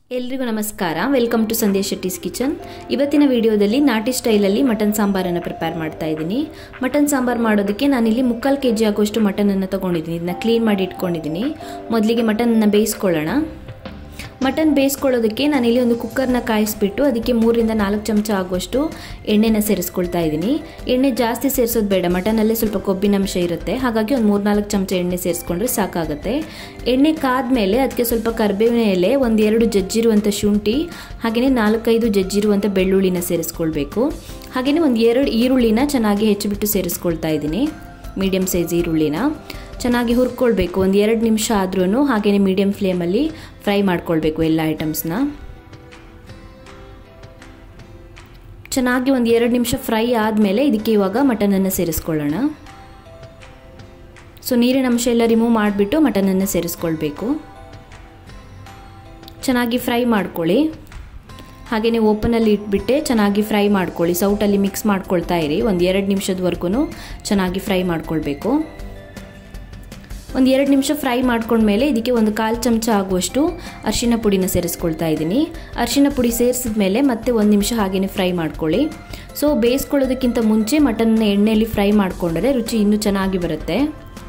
ಎಲ್ರಿಗೂ ನಮಸ್ಕಾರ welcome to Sandhya Shetty's kitchen ಇವತ್ತಿನ ವಿಡಿಯೋದಲ್ಲಿ ನಾಟಿ ಸ್ಟೈಲಲ್ಲಿ ಮಟನ್ ಸಾಂಬಾರನ್ನು ಪ್ರಿಪೇರ್ ಮಾಡ್ತಾ ಇದ್ದೀನಿ ಮಟನ್ ಸಾಂಬಾರು ಮಾಡೋದಕ್ಕೆ ನಾನಿಲ್ಲಿ ಮುಕ್ಕಾಲು ಕೆ ಜಿ ಆಗೋಷ್ಟು ಮಟನನ್ನು ತೊಗೊಂಡಿದ್ದೀನಿ ಇದನ್ನ ಕ್ಲೀನ್ ಮಾಡಿ ಇಟ್ಕೊಂಡಿದ್ದೀನಿ ಮೊದಲಿಗೆ ಮಟನನ್ನು ಬೇಯಿಸ್ಕೊಳ್ಳೋಣ ಮಟನ್ ಬೇಯಿಸ್ಕೊಳ್ಳೋದಕ್ಕೆ ನಾನಿಲ್ಲಿ ಒಂದು ಕುಕ್ಕರ್ನ ಕಾಯಿಸ್ಬಿಟ್ಟು ಅದಕ್ಕೆ ಮೂರಿಂದ ನಾಲ್ಕು ಚಮಚ ಆಗುವಷ್ಟು ಎಣ್ಣೆನ ಸೇರಿಸ್ಕೊಳ್ತಾ ಇದ್ದೀನಿ ಎಣ್ಣೆ ಜಾಸ್ತಿ ಸೇರಿಸೋದು ಬೇಡ ಮಟನಲ್ಲೇ ಸ್ವಲ್ಪ ಕೊಬ್ಬಿನಂಶ ಇರುತ್ತೆ ಹಾಗಾಗಿ ಒಂದು ಮೂರು ನಾಲ್ಕು ಚಮಚ ಎಣ್ಣೆ ಸೇರಿಸ್ಕೊಂಡ್ರೆ ಸಾಕಾಗುತ್ತೆ ಎಣ್ಣೆ ಕಾದ್ಮೇಲೆ ಅದಕ್ಕೆ ಸ್ವಲ್ಪ ಕರಿಬೇವಿನ ಎಲೆ ಒಂದು ಎರಡು ಜಜ್ಜಿರುವಂಥ ಶುಂಠಿ ಹಾಗೆಯೇ ನಾಲ್ಕೈದು ಜಜ್ಜಿರುವಂಥ ಬೆಳ್ಳುಳ್ಳಿನ ಸೇರಿಸ್ಕೊಳ್ಬೇಕು ಹಾಗೆಯೇ ಒಂದು ಎರಡು ಈರುಳ್ಳಿನ ಚೆನ್ನಾಗಿ ಹೆಚ್ಚಿಬಿಟ್ಟು ಸೇರಿಸ್ಕೊಳ್ತಾ ಇದ್ದೀನಿ ಮೀಡಿಯಮ್ ಸೈಜ್ ಈರುಳ್ಳಿನ ಚೆನ್ನಾಗಿ ಹುರ್ಕೊಳ್ಬೇಕು ಒಂದು ಎರಡು ನಿಮಿಷ ಆದ್ರೂ ಹಾಗೆಯೇ ಮೀಡಿಯಮ್ ಫ್ಲೇಮಲ್ಲಿ ಫ್ರೈ ಮಾಡ್ಕೊಳ್ಬೇಕು ಎಲ್ಲ ಐಟಮ್ಸ್ನ ಚೆನ್ನಾಗಿ ಒಂದು ಎರಡು ನಿಮಿಷ ಫ್ರೈ ಆದಮೇಲೆ ಇದಕ್ಕೆ ಇವಾಗ ಮಟನನ್ನು ಸೇರಿಸ್ಕೊಳ್ಳೋಣ ಸೊ ನೀರಿನ ಅಂಶ ಎಲ್ಲ ರಿಮೂವ್ ಮಾಡಿಬಿಟ್ಟು ಮಟನನ್ನು ಸೇರಿಸ್ಕೊಳ್ಬೇಕು ಚೆನ್ನಾಗಿ ಫ್ರೈ ಮಾಡ್ಕೊಳ್ಳಿ ಹಾಗೆಯೇ ಓಪನಲ್ಲಿ ಇಟ್ಬಿಟ್ಟೆ ಚೆನ್ನಾಗಿ ಫ್ರೈ ಮಾಡ್ಕೊಳ್ಳಿ ಸೌಟಲ್ಲಿ ಮಿಕ್ಸ್ ಮಾಡ್ಕೊಳ್ತಾ ಇರಿ ಒಂದು ಎರಡು ನಿಮಿಷದವರೆಗೂ ಚೆನ್ನಾಗಿ ಫ್ರೈ ಮಾಡ್ಕೊಳ್ಬೇಕು ಒಂದು ಎರಡು ನಿಮಿಷ ಫ್ರೈ ಮಾಡ್ಕೊಂಡ್ಮೇಲೆ ಇದಕ್ಕೆ ಒಂದು ಕಾಲು ಚಮಚ ಆಗುವಷ್ಟು ಅರಿಶಿನ ಪುಡಿನ ಸೇರಿಸ್ಕೊಳ್ತಾ ಇದ್ದೀನಿ ಅರಿಶಿನ ಪುಡಿ ಸೇರಿಸಿದ ಮೇಲೆ ಮತ್ತೆ ಒಂದು ನಿಮಿಷ ಹಾಗೆಯೇ ಫ್ರೈ ಮಾಡ್ಕೊಳ್ಳಿ ಸೊ ಬೇಯಿಸ್ಕೊಳ್ಳೋದಕ್ಕಿಂತ ಮುಂಚೆ ಮಟನ್ನ ಎಣ್ಣೆಯಲ್ಲಿ ಫ್ರೈ ಮಾಡಿಕೊಂಡ್ರೆ ರುಚಿ ಇನ್ನೂ ಚೆನ್ನಾಗಿ ಬರುತ್ತೆ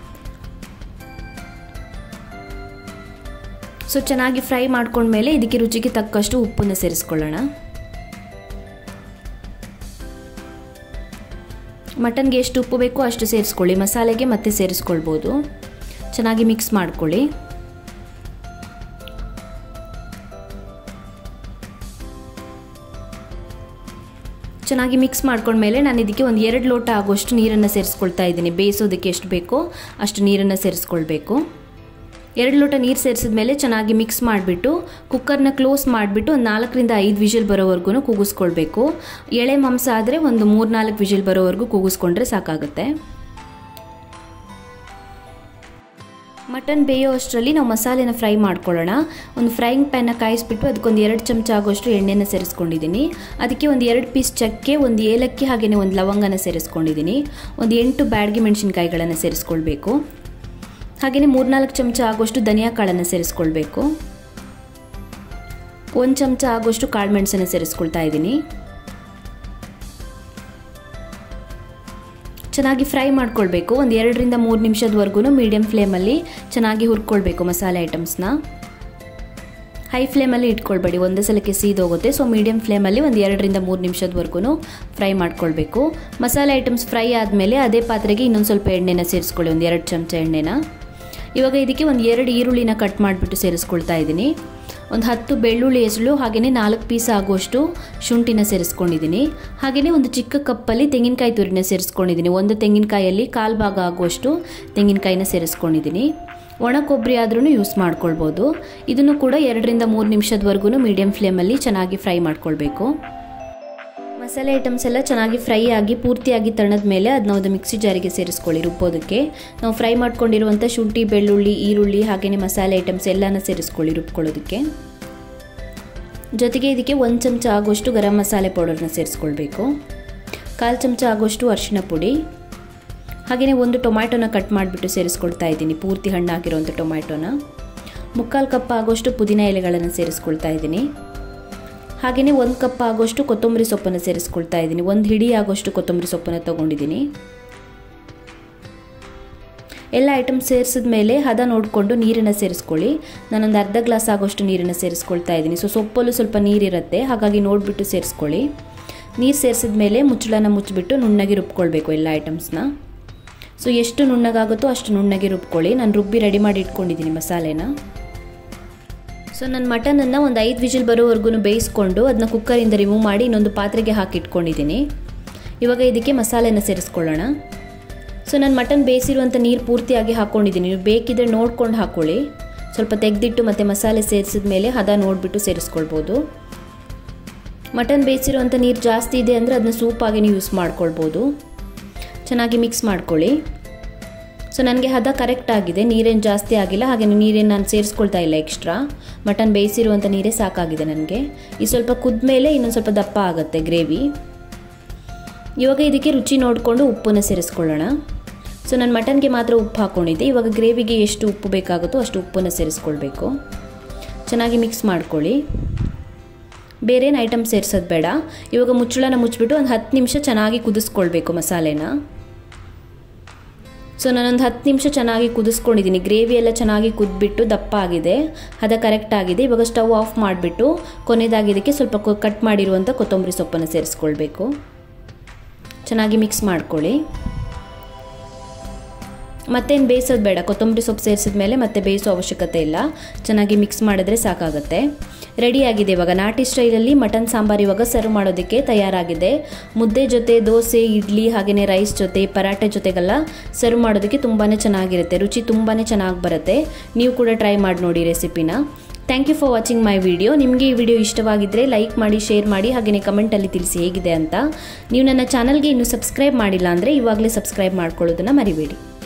ಸೊ ಚೆನ್ನಾಗಿ ಫ್ರೈ ಮಾಡ್ಕೊಂಡ್ಮೇಲೆ ಇದಕ್ಕೆ ರುಚಿಗೆ ತಕ್ಕಷ್ಟು ಉಪ್ಪನ್ನು ಸೇರಿಸ್ಕೊಳ್ಳೋಣ ಮಟನ್ಗೆ ಎಷ್ಟು ಉಪ್ಪು ಬೇಕೋ ಅಷ್ಟು ಸೇರಿಸ್ಕೊಳ್ಳಿ ಮಸಾಲೆಗೆ ಮತ್ತೆ ಸೇರಿಸ್ಕೊಳ್ಬೋದು ಚೆನ್ನಾಗಿ ಮಿಕ್ಸ್ ಮಾಡ್ಕೊಳ್ಳಿ ಚೆನ್ನಾಗಿ ಮಿಕ್ಸ್ ಮಾಡ್ಕೊಂಡ್ಮೇಲೆ ನಾನು ಇದಕ್ಕೆ ಒಂದು ಎರಡು ಲೋಟ ಆಗುವಷ್ಟು ನೀರನ್ನು ಸೇರಿಸ್ಕೊಳ್ತಾ ಇದ್ದೀನಿ ಬೇಯಿಸೋದಕ್ಕೆ ಎಷ್ಟು ಬೇಕೋ ಅಷ್ಟು ನೀರನ್ನು ಸೇರಿಸ್ಕೊಳ್ಬೇಕು ಎರಡು ಲೋಟ ನೀರು ಸೇರಿಸಿದ ಮೇಲೆ ಚೆನ್ನಾಗಿ ಮಿಕ್ಸ್ ಮಾಡಿಬಿಟ್ಟು ಕುಕ್ಕರ್ನ ಕ್ಲೋಸ್ ಮಾಡಿಬಿಟ್ಟು ಒಂದು ನಾಲ್ಕರಿಂದ ಐದು ವಿಷಲ್ ಬರೋವರೆಗೂ ಕೂಗಿಸ್ಕೊಳ್ಬೇಕು ಎಳೆ ಮಾಂಸ ಆದರೆ ಒಂದು ಮೂರು ನಾಲ್ಕು ವಿಷಲ್ ಬರೋವರೆಗೂ ಕೂಗಿಸ್ಕೊಂಡ್ರೆ ಸಾಕಾಗುತ್ತೆ ಮಟನ್ ಬೇಯೋ ಅಷ್ಟರಲ್ಲಿ ನಾವು ಮಸಾಲೆನ ಫ್ರೈ ಮಾಡ್ಕೊಳ್ಳೋಣ ಒಂದು ಫ್ರೈಯಿಂಗ್ ಪ್ಯಾನ್ನ ಕಾಯಿಸ್ಬಿಟ್ಟು ಅದಕ್ಕೊಂದು ಎರಡು ಚಮಚ ಆಗೋಷ್ಟು ಎಣ್ಣೆನ ಸೇರಿಸ್ಕೊಂಡಿದ್ದೀನಿ ಅದಕ್ಕೆ ಒಂದು ಎರಡು ಪೀಸ್ ಚಕ್ಕೆ ಒಂದು ಏಲಕ್ಕಿ ಹಾಗೆಯೇ ಒಂದು ಲವಂಗನ ಸೇರಿಸ್ಕೊಂಡಿದ್ದೀನಿ ಒಂದು ಎಂಟು ಬ್ಯಾಡ್ಗೆ ಮೆಣಸಿನ್ಕಾಯಿಗಳನ್ನು ಸೇರಿಸ್ಕೊಳ್ಬೇಕು ಹಾಗೆಯೇ ಮೂರ್ನಾಲ್ಕು ಚಮಚ ಆಗೋಷ್ಟು ಧನಿಯಾ ಕಾಳನ್ನು ಸೇರಿಸ್ಕೊಳ್ಬೇಕು ಒಂದು ಚಮಚ ಆಗೋಷ್ಟು ಕಾಳು ಮೆಣಸನ್ನು ಸೇರಿಸ್ಕೊಳ್ತಾ ಇದ್ದೀನಿ ಚೆನ್ನಾಗಿ ಫ್ರೈ ಮಾಡ್ಕೊಳ್ಬೇಕು ಒಂದು ಎರಡರಿಂದ ಮೂರು ನಿಮಿಷದವರೆಗೂ ಮೀಡಿಯಮ್ ಫ್ಲೇಮಲ್ಲಿ ಚೆನ್ನಾಗಿ ಹುರ್ಕೊಳ್ಬೇಕು ಮಸಾಲೆ ಐಟಮ್ಸ್ನ ಹೈ ಫ್ಲೇಮಲ್ಲಿ ಇಟ್ಕೊಳ್ಬೇಡಿ ಒಂದೇ ಸಲಕ್ಕೆ ಸೀದೋಗುತ್ತೆ ಸೊ ಮೀಡಿಯಮ್ ಫ್ಲೇಮಲ್ಲಿ ಒಂದು ಎರಡರಿಂದ ಮೂರು ನಿಮಿಷದವರೆಗೂ ಫ್ರೈ ಮಾಡ್ಕೊಳ್ಬೇಕು ಮಸಾಲೆ ಐಟಮ್ಸ್ ಫ್ರೈ ಆದಮೇಲೆ ಅದೇ ಪಾತ್ರೆಗೆ ಇನ್ನೊಂದು ಸ್ವಲ್ಪ ಎಣ್ಣೆನ ಸೇರಿಸ್ಕೊಳ್ಳಿ ಒಂದು ಎರಡು ಚಮಚ ಎಣ್ಣೆನ ಇವಾಗ ಇದಕ್ಕೆ ಒಂದು ಎರಡು ಈರುಳ್ಳಿನ ಕಟ್ ಮಾಡಿಬಿಟ್ಟು ಸೇರಿಸ್ಕೊಳ್ತಾ ಇದ್ದೀನಿ ಒಂದು ಹತ್ತು ಬೆಳ್ಳುಳ್ಳಿ ಹೆಸಳು ಹಾಗೆಯೇ ನಾಲ್ಕು ಪೀಸ್ ಆಗುವಷ್ಟು ಶುಂಠಿನ ಸೇರಿಸ್ಕೊಂಡಿದ್ದೀನಿ ಹಾಗೆಯೇ ಒಂದು ಚಿಕ್ಕ ಕಪ್ಪಲ್ಲಿ ತೆಂಗಿನಕಾಯಿ ತುರಿನ ಸೇರಿಸ್ಕೊಂಡಿದ್ದೀನಿ ಒಂದು ತೆಂಗಿನಕಾಯಲ್ಲಿ ಕಾಲು ಭಾಗ ಆಗುವಷ್ಟು ತೆಂಗಿನಕಾಯಿನ ಸೇರಿಸ್ಕೊಂಡಿದ್ದೀನಿ ಒಣ ಕೊಬ್ಬರಿ ಆದ್ರೂ ಯೂಸ್ ಮಾಡ್ಕೊಳ್ಬೋದು ಇದನ್ನು ಕೂಡ ಎರಡರಿಂದ ಮೂರು ನಿಮಿಷದವರೆಗೂ ಮೀಡಿಯಮ್ ಫ್ಲೇಮಲ್ಲಿ ಚೆನ್ನಾಗಿ ಫ್ರೈ ಮಾಡ್ಕೊಳ್ಬೇಕು ಮಸಾಲೆ ಐಟಮ್ಸ್ ಎಲ್ಲ ಚೆನ್ನಾಗಿ ಫ್ರೈ ಆಗಿ ಪೂರ್ತಿಯಾಗಿ ತಣ್ಣದ ಮೇಲೆ ಅದನ್ನ ಒಂದು ಮಿಕ್ಸಿ ಜಾರಿಗೆ ಸೇರಿಸ್ಕೊಳ್ಳಿ ರುಬ್ಬೋದಕ್ಕೆ ನಾವು ಫ್ರೈ ಮಾಡ್ಕೊಂಡಿರುವಂಥ ಶುಂಠಿ ಬೆಳ್ಳುಳ್ಳಿ ಈರುಳ್ಳಿ ಹಾಗೆಯೇ ಮಸಾಲೆ ಐಟಮ್ಸ್ ಎಲ್ಲನ ಸೇರಿಸ್ಕೊಳ್ಳಿ ರುಬ್ಕೊಳ್ಳೋದಕ್ಕೆ ಜೊತೆಗೆ ಇದಕ್ಕೆ ಒಂದು ಚಮಚ ಆಗುವಷ್ಟು ಗರಂ ಮಸಾಲೆ ಪೌಡರ್ನ ಸೇರಿಸ್ಕೊಳ್ಬೇಕು ಕಾಲು ಚಮಚ ಆಗುವಷ್ಟು ಅರಿಶಿನ ಪುಡಿ ಹಾಗೆಯೇ ಒಂದು ಟೊಮ್ಯಾಟೊನ ಕಟ್ ಮಾಡಿಬಿಟ್ಟು ಸೇರಿಸ್ಕೊಳ್ತಾ ಇದ್ದೀನಿ ಪೂರ್ತಿ ಹಣ್ಣಾಗಿರೋಂಥ ಟೊಮ್ಯಾಟೊನ ಮುಕ್ಕಾಲು ಕಪ್ ಆಗುವಷ್ಟು ಪುದೀನ ಎಲೆಗಳನ್ನು ಸೇರಿಸ್ಕೊಳ್ತಾ ಇದ್ದೀನಿ ಹಾಗೆಯೇ ಒಂದು ಕಪ್ ಆಗೋಷ್ಟು ಕೊತ್ತಂಬರಿ ಸೊಪ್ಪನ್ನು ಸೇರಿಸ್ಕೊಳ್ತಾ ಇದ್ದೀನಿ ಒಂದು ಹಿಡಿ ಆಗೋಷ್ಟು ಕೊತ್ತಂಬರಿ ಸೊಪ್ಪನ್ನು ತೊಗೊಂಡಿದ್ದೀನಿ ಎಲ್ಲ ಐಟಮ್ ಸೇರಿಸಿದ ಮೇಲೆ ಹದ ನೋಡಿಕೊಂಡು ನೀರನ್ನು ಸೇರಿಸ್ಕೊಳ್ಳಿ ನಾನೊಂದು ಅರ್ಧ ಗ್ಲಾಸ್ ಆಗೋಷ್ಟು ನೀರನ್ನು ಸೇರಿಸ್ಕೊಳ್ತಾ ಇದ್ದೀನಿ ಸೊ ಸೊಪ್ಪಲ್ಲೂ ಸ್ವಲ್ಪ ನೀರಿರುತ್ತೆ ಹಾಗಾಗಿ ನೋಡಿಬಿಟ್ಟು ಸೇರಿಸ್ಕೊಳ್ಳಿ ನೀರು ಸೇರಿಸಿದ ಮೇಲೆ ಮುಚ್ಚಳನ ಮುಚ್ಚಿಬಿಟ್ಟು ನುಣ್ಣಗೆ ರುಬ್ಕೊಳ್ಬೇಕು ಎಲ್ಲ ಐಟಮ್ಸ್ನ ಸೊ ಎಷ್ಟು ನುಣ್ಣಗಾಗುತ್ತೋ ಅಷ್ಟು ನುಣ್ಣಗೆ ರುಬ್ಕೊಳ್ಳಿ ನಾನು ರುಬ್ಬಿ ರೆಡಿ ಮಾಡಿ ಇಟ್ಕೊಂಡಿದ್ದೀನಿ ಮಸಾಲೆನ ಸೊ ನಾನು ಮಟನನ್ನು ಒಂದು ಐದು ವಿಜಿಲ್ ಬರೋವರೆಗೂ ಬೇಯಿಸ್ಕೊಂಡು ಅದನ್ನ ಕುಕ್ಕರಿಂದ ರಿಮೂವ್ ಮಾಡಿ ಇನ್ನೊಂದು ಪಾತ್ರೆಗೆ ಹಾಕಿ ಇಟ್ಕೊಂಡಿದ್ದೀನಿ ಇವಾಗ ಇದಕ್ಕೆ ಮಸಾಲೆನ ಸೇರಿಸ್ಕೊಳ್ಳೋಣ ಸೊ ನಾನು ಮಟನ್ ಬೇಯಿಸಿರುವಂಥ ನೀರು ಪೂರ್ತಿಯಾಗಿ ಹಾಕ್ಕೊಂಡಿದ್ದೀನಿ ನೀವು ಬೇಕಿದ್ರೆ ನೋಡ್ಕೊಂಡು ಹಾಕ್ಕೊಳ್ಳಿ ಸ್ವಲ್ಪ ತೆಗೆದಿಟ್ಟು ಮತ್ತು ಮಸಾಲೆ ಸೇರಿಸಿದ ಮೇಲೆ ಹದ ನೋಡಿಬಿಟ್ಟು ಸೇರಿಸ್ಕೊಳ್ಬೋದು ಮಟನ್ ಬೇಯಿಸಿರುವಂಥ ನೀರು ಜಾಸ್ತಿ ಇದೆ ಅಂದರೆ ಅದನ್ನ ಸೂಪಾಗಿ ಯೂಸ್ ಮಾಡ್ಕೊಳ್ಬೋದು ಚೆನ್ನಾಗಿ ಮಿಕ್ಸ್ ಮಾಡ್ಕೊಳ್ಳಿ ಸೊ ನನಗೆ ಹದ ಕರೆಕ್ಟ್ ಆಗಿದೆ ನೀರೇನು ಜಾಸ್ತಿ ಆಗಿಲ್ಲ ಹಾಗೆ ನೀರೇನು ನಾನು ಸೇರಿಸ್ಕೊಳ್ತಾ ಇಲ್ಲ ಎಕ್ಸ್ಟ್ರಾ ಮಟನ್ ಬೇಯಿಸಿರುವಂಥ ನೀರೇ ಸಾಕಾಗಿದೆ ನನಗೆ ಈ ಸ್ವಲ್ಪ ಕುದ್ಮೇಲೆ ಇನ್ನೊಂದು ಸ್ವಲ್ಪ ದಪ್ಪ ಆಗುತ್ತೆ ಗ್ರೇವಿ ಇವಾಗ ಇದಕ್ಕೆ ರುಚಿ ನೋಡಿಕೊಂಡು ಉಪ್ಪನ್ನು ಸೇರಿಸ್ಕೊಳ್ಳೋಣ ಸೊ ನಾನು ಮಟನ್ಗೆ ಮಾತ್ರ ಉಪ್ಪು ಹಾಕ್ಕೊಂಡಿದ್ದೆ ಇವಾಗ ಗ್ರೇವಿಗೆ ಎಷ್ಟು ಉಪ್ಪು ಬೇಕಾಗುತ್ತೋ ಅಷ್ಟು ಉಪ್ಪನ್ನು ಸೇರಿಸ್ಕೊಳ್ಬೇಕು ಚೆನ್ನಾಗಿ ಮಿಕ್ಸ್ ಮಾಡ್ಕೊಳ್ಳಿ ಬೇರೇನು ಐಟಮ್ ಸೇರಿಸೋದು ಬೇಡ ಇವಾಗ ಮುಚ್ಚಳನ ಮುಚ್ಚಿಬಿಟ್ಟು ಒಂದು ಹತ್ತು ನಿಮಿಷ ಚೆನ್ನಾಗಿ ಕುದಿಸ್ಕೊಳ್ಬೇಕು ಮಸಾಲೆನ ಸೊ ನಾನೊಂದು ಹತ್ತು ನಿಮಿಷ ಚೆನ್ನಾಗಿ ಕುದಿಸ್ಕೊಂಡಿದ್ದೀನಿ ಗ್ರೇವಿ ಎಲ್ಲ ಚೆನ್ನಾಗಿ ಕುದ್ಬಿಟ್ಟು ದಪ್ಪ ಆಗಿದೆ ಹದ ಕರೆಕ್ಟ್ ಆಗಿದೆ ಇವಾಗ ಸ್ಟವ್ ಆಫ್ ಮಾಡಿಬಿಟ್ಟು ಕೊನೆಯದಾಗಿದ್ದಕ್ಕೆ ಸ್ವಲ್ಪ ಕಟ್ ಮಾಡಿರುವಂಥ ಕೊತ್ತಂಬರಿ ಸೊಪ್ಪನ್ನು ಸೇರಿಸ್ಕೊಳ್ಬೇಕು ಚೆನ್ನಾಗಿ ಮಿಕ್ಸ್ ಮಾಡ್ಕೊಳ್ಳಿ ಮತ್ತೇನು ಬೇಯಿಸೋದು ಬೇಡ ಕೊತ್ತಂಬರಿ ಸೊಪ್ಪು ಸೇರಿಸಿದ ಮೇಲೆ ಮತ್ತೆ ಬೇಯಿಸೋ ಅವಶ್ಯಕತೆ ಇಲ್ಲ ಚೆನ್ನಾಗಿ ಮಿಕ್ಸ್ ಮಾಡಿದ್ರೆ ಸಾಕಾಗುತ್ತೆ ರೆಡಿಯಾಗಿದೆ ಇವಾಗ ನಾಟಿ ಸ್ಟೈಲಲ್ಲಿ ಮಟನ್ ಸಾಂಬಾರು ಇವಾಗ ಸರ್ವ್ ಮಾಡೋದಕ್ಕೆ ತಯಾರಾಗಿದೆ ಮುದ್ದೆ ಜೊತೆ ದೋಸೆ ಇಡ್ಲಿ ಹಾಗೆಯೇ ರೈಸ್ ಜೊತೆ ಪರಾಟೆ ಜೊತೆಗೆಲ್ಲ ಸರ್ವ್ ಮಾಡೋದಕ್ಕೆ ತುಂಬಾ ಚೆನ್ನಾಗಿರುತ್ತೆ ರುಚಿ ತುಂಬಾ ಚೆನ್ನಾಗಿ ಬರುತ್ತೆ ನೀವು ಕೂಡ ಟ್ರೈ ಮಾಡಿ ನೋಡಿ ರೆಸಿಪಿನ thank you for watching my video ನಿಮಗೆ ಈ ವಿಡಿಯೋ ಇಷ್ಟವಾಗಿದ್ದರೆ ಲೈಕ್ ಮಾಡಿ ಶೇರ್ ಮಾಡಿ ಹಾಗೆಯೇ ಕಮೆಂಟಲ್ಲಿ ತಿಳಿಸಿ ಹೇಗಿದೆ ಅಂತ ನೀವು ನನ್ನ ಚಾನಲ್ಗೆ ಇನ್ನೂ ಸಬ್ಸ್ಕ್ರೈಬ್ ಮಾಡಿಲ್ಲ ಅಂದರೆ ಇವಾಗಲೇ ಸಬ್ಸ್ಕ್ರೈಬ್ ಮಾಡ್ಕೊಳ್ಳೋದನ್ನು ಮರಿಬೇಡಿ